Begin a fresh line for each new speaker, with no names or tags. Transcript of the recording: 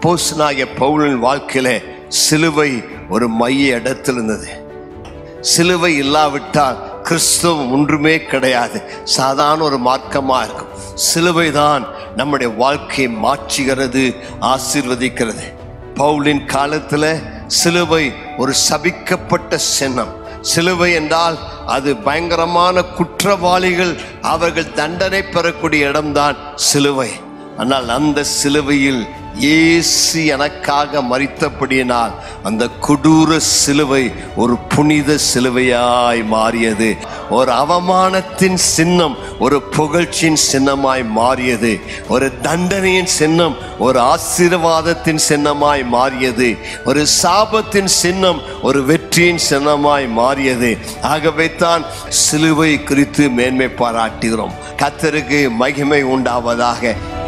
அப்போஸ்தலனாகிய பவுலின் வாழ்க்கையில சிலுவை ஒரு மைய இடத்தில் இருந்தது சிலுவை இல்லாவிட்டால் கிறிஸ்தவம் ஒன்றுமே கிடையாது சாதாரண ஒரு மார்க்கமா இருக்கும் சிலுவை தான் நம்முடைய வாழ்க்கையை மாற்றுகிறது ஆசீர்வதிக்கிறது பவுலின் காலத்துல சிலுவை ஒரு சபிக்கப்பட்ட சின்னம் சிலுவை என்றால் அது பயங்கரமான குற்றவாளிகள் அவர்கள் தண்டனை பெறக்கூடிய இடம்தான் சிலுவை ஆனால் அந்த சிலுவையில் இயேசு எனக்காக மறித்தபடியினால் அந்த கொடூர சிலுவை ஒரு புனித சிலுவையாய் மாறியது ஒரு அவமானத்தின் சின்னம் ஒரு புகழ்ச்சியின் சின்னமாய் மாறியது ஒரு தண்டனையின் சின்னம் ஒரு ஆசீர்வாதத்தின் சின்னமாய் மாறியது ஒரு சாபத்தின் சின்னம் ஒரு வெற்றியின் சின்னமாய் மாறியது ஆகவே தான் சிலுவை குறித்து மேன்மை பாராட்டுகிறோம் கத்தருக்கு மகிமை உண்டாவதாக